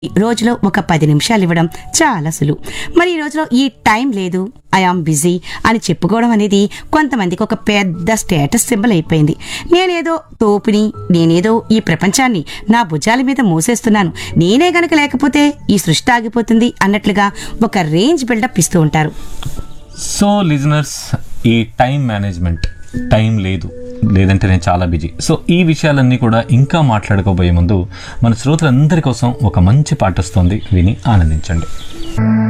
రోజులో ఒక పది నిమిషాలు ఇవ్వడం చాలా సులువు మరి ఈ రోజులో ఈ టైం లేదు ఐఆమ్ బిజీ అని చెప్పుకోవడం అనేది కొంతమందికి ఒక పెద్ద స్టేటస్ సింబల్ అయిపోయింది నేనేదో తోపుని నేనేదో ఈ ప్రపంచాన్ని నా భుజాల మీద మోసేస్తున్నాను నేనే గనక లేకపోతే ఈ సృష్టి ఆగిపోతుంది అన్నట్లుగా ఒక రేంజ్ బిల్డప్ ఇస్తూ ఉంటారు సో లిజనర్స్ ఈ టైం మేనేజ్మెంట్ టైం లేదు లేదంటే నేను చాలా బిజీ సో ఈ విషయాలన్నీ కూడా ఇంకా మాట్లాడుకోబోయే ముందు మన శ్రోతలందరి కోసం ఒక మంచి పాట వస్తుంది విని ఆనందించండి